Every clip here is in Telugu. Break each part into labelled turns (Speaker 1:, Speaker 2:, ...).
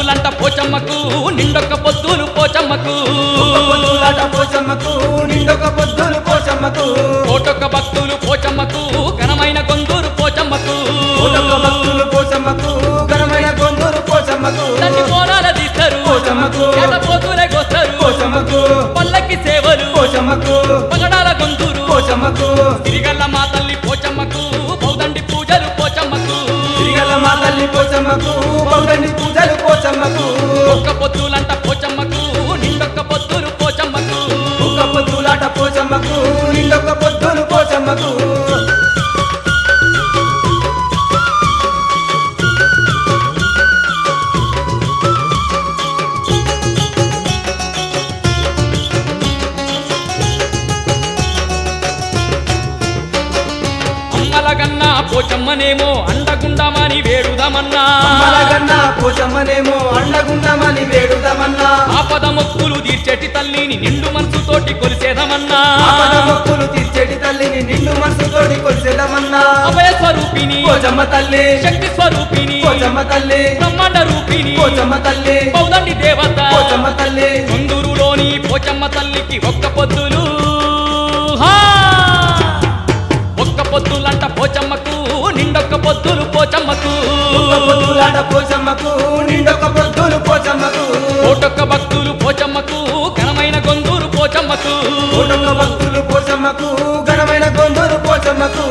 Speaker 1: పొద్దులంట పోచమ్మకు నిండొక్క పొద్దులు పోచమ్మకు
Speaker 2: పొద్దులాట పోచమ్మకు నిండొక పొద్దులు పోచమ్మకు
Speaker 1: కోటొక్క భక్తులు పోచమ్మకు ఘనమైన గొంతూరు పోచమ్మకు
Speaker 2: కోటొక్క భక్తులు పోచమ్మకు ఘనమైన గొంతులు పోచమ్మకు
Speaker 1: తల్లి కోణాల తీస్తారు
Speaker 2: పోచమ్మకు.
Speaker 1: పోతులే కోస్తారు
Speaker 2: పోచమ్మకు
Speaker 1: పల్లకి సేవలు
Speaker 2: పోచమ్మకు
Speaker 1: పగడాల గొంతూరు
Speaker 2: పోచమ్మకు
Speaker 1: తిరిగల్ల మా తల్లి పోచమ్మకు బౌదండి పూజలు పోచమ్మకు
Speaker 2: తిరిగల మా తల్లి పోచమ్మకు పౌడని పూజలు పోచమ్మకు
Speaker 1: ఒక్క పొద్దులంట పోచమ్మకు నిండొక్క పొద్దులు పోచమ్మకు
Speaker 2: ఒక్క పొద్దులాట పోచమ్మకు నిండొక పొద్దులు పోచమ్మకు
Speaker 1: అమ్మలగన్న పోచమ్మనేమో అండగుండమని వేడుదమన్నా
Speaker 2: అమ్మలగన్న పోచమ్మనేమో అండగుండమని వేడుదమన్నా
Speaker 1: ఆపద మొక్కులు తీర్చేటి తల్లిని నిండు మనసుతోటి కొలిసేదమన్నా
Speaker 2: ఆపద మొక్కులు తీర్చేటి తల్లిని నిండు మనసుతోటి కొలిసేదమన్నా
Speaker 1: అభయ స్వరూపిణి
Speaker 2: పోచమ్మ తల్లి
Speaker 1: శక్తి స్వరూపిణి
Speaker 2: పోచమ్మ తల్లి
Speaker 1: బ్రహ్మాండ రూపిణి
Speaker 2: పోచమ్మ తల్లి
Speaker 1: పౌదండి దేవత
Speaker 2: పోచమ్మ తల్లి
Speaker 1: కొందూరులోని పోచమ్మ తల్లికి ఒక్క పొద్దులు హా! ఒక్క పొద్దులంట పోచమ్మకు నిండొక్క పొద్దులు పోచమ్మకు
Speaker 2: ఒక్క పొద్దులాట పోచమ్మకు నిండొక పొద్దులు పోచమ్మకు
Speaker 1: కోటొక్క భక్తులు పోచమ్మకు ఘనమైన గొందూరు పోచమ్మకు
Speaker 2: కోటొక్క భక్తులు పోచమ్మకు ఘనమైన గొంతులు పోచమ్మకు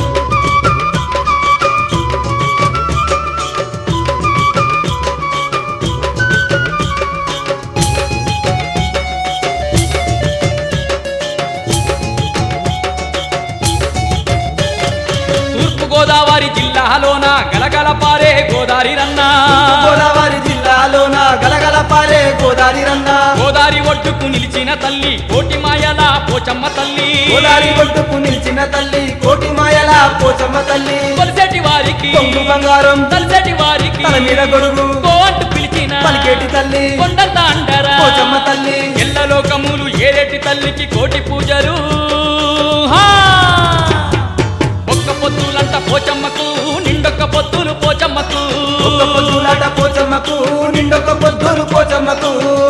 Speaker 1: తూర్పు గోదావరి జిల్లాలోన గలగల పారే గోదారి రన్నా
Speaker 2: గోదావరి జిల్లాలోన గలగల పారే గోదావరి రన్న
Speaker 1: గోదారి ఒడ్డుకు నిలిచిన తల్లి కోటి మాయల పోచమ్మ తల్లి
Speaker 2: గోదావరి ఒడ్డుకు నిలిచిన తల్లి కోటి మాయల పోచమ్మ తల్లి
Speaker 1: కొలిసేటి వారికి
Speaker 2: కొంగు బంగారం
Speaker 1: తలసేటి వారికి
Speaker 2: తల మీద గొడుగు
Speaker 1: కో అంటూ పిలిచిన
Speaker 2: పలికేటి తల్లి
Speaker 1: కొండంత అండరా
Speaker 2: పోచమ్మ తల్లి
Speaker 1: ఎల్ల లోకములు ఏరేటి తల్లికి కోటి పూజలు హా! ఒక్క పొద్దులంట పోచమ్మకు నిండొక్క పొద్దులు పోచమ్మకు
Speaker 2: ఒక్క పొద్దులాట పోచమ్మకు నిండొక పొద్దులు పోచమ్మకు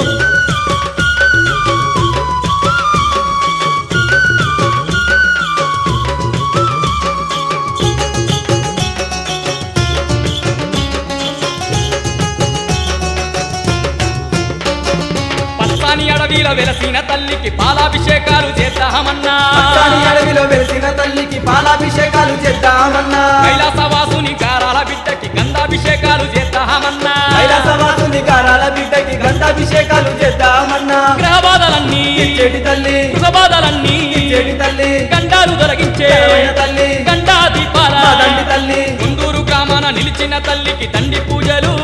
Speaker 1: పచ్చాని అడవిలో వెలసిన తల్లికి పాలాభిషేకాలు చేద్దామన్నా
Speaker 2: పచ్చాని అడవిలో వెలిసిన తల్లికి పాలాభిషేకాలు చేద్దామన్నా
Speaker 1: కైలాసవాసుని కారాల బిడ్డకి గంధాభిషేకాలు చేద్దామన్నా
Speaker 2: కైలాసవాసుని కారాల బిడ్డకి గంధాభిషేకాలు చేద్దామన్నా
Speaker 1: గ్రహ బాధలన్నీ
Speaker 2: ఇచ్చేటి తల్లి
Speaker 1: సుఖబాధలన్నీ
Speaker 2: ఇచ్చేటి తల్లి
Speaker 1: గండాలు తొలగించే
Speaker 2: ఘనమైన తల్లి
Speaker 1: గండా దీపాల
Speaker 2: మా తండ్రి తల్లి
Speaker 1: గుంటూరు గ్రామాన నిలిచిన తల్లికి తండ్రి పూజలు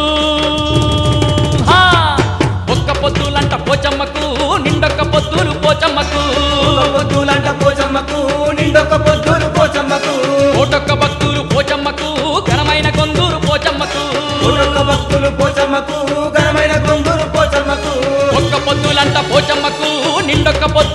Speaker 1: హా! ఒక్క పొద్దులంట పోచమ్మకు నిండొక్క పొద్దులు పోచమ్మకు
Speaker 2: ఒక్క పొద్దులంట పోచమ్మకు నిండొక పొద్దులు పోచమ్మకు
Speaker 1: కోటొక్క భక్తులు పోచమ్మకు ఘనమైన కొందూరు పోచమ్మకు
Speaker 2: ఒక్కొక్క భక్తులు పోచమ్మకు ఘనమైన గొంతులు పోచమ్మకు
Speaker 1: ఒక్క పొద్దులంట పోచమ్మకు నిండొక్క పొద్దు